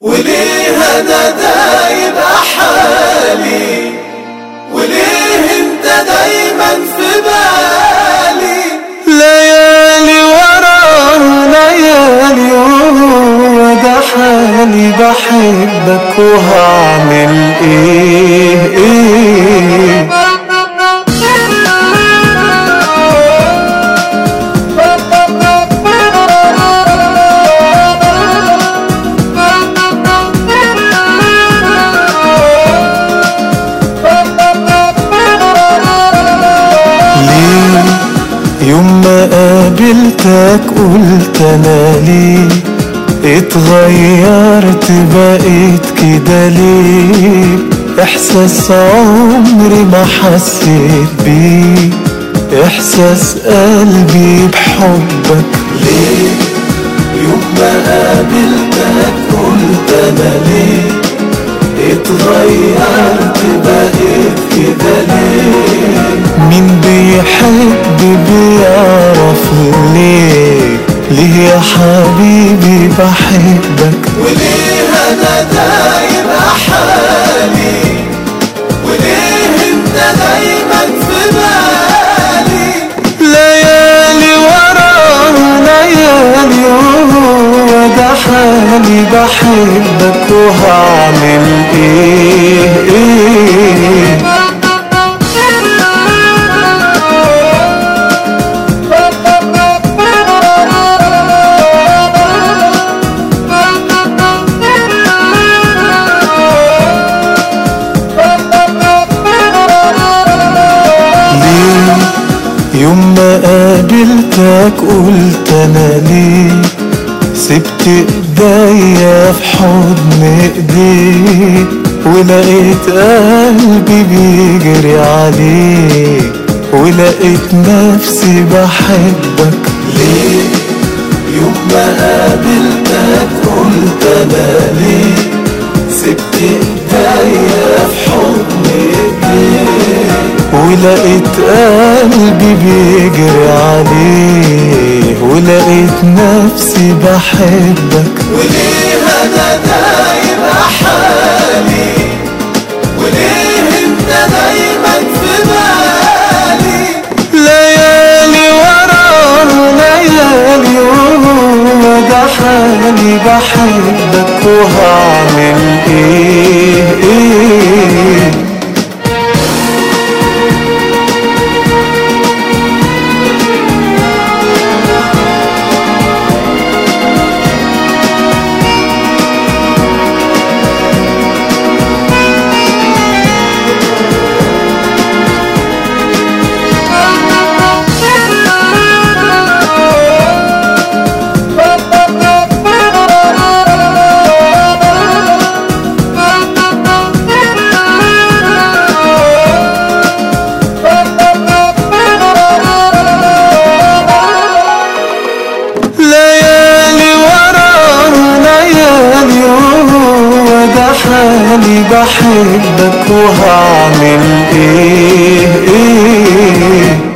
وليه انا دايب حالي وليه انت دايما في بالي ليالي ورا ليالي وده حالي بحبك وهعمل ايه ايه ليه يوم ما قابلتك قلت انا ليه اتغيرت بقيت كده ليه احساس عمري ما حسيت بيه احساس قلبي بحبك ليه يوم ما قابلتك قلت انا ليه اتغيرت بقيت كده ليه مين بيحب بيعرف ليه ليه يا حبيبي بحبك وليه انا دايب حالي وليه انت دايما في بالي ليالي ورا ليالي وده حالي بحبك وهعمل ايه ايه ليه يوم ما قابلتك قلت انا ليه سبت ايديا في حضن ايديك ولقيت قلبي بيجري عليك ولقيت نفسي بحبك ليه يوم ما قابلتك قلت انا ليه سبت ايديا في حضن ايديك ولقيت قلبي بيجري عليه ولقيت نفسي بحبك وليه انا دايب حالي وليه انت دايما في بالي ليالي ورا ليالي وده حالي بحبك وهعمل ايه ايه ليالي ورا ليالي وده حالي بحبك وهعمل ايه ايه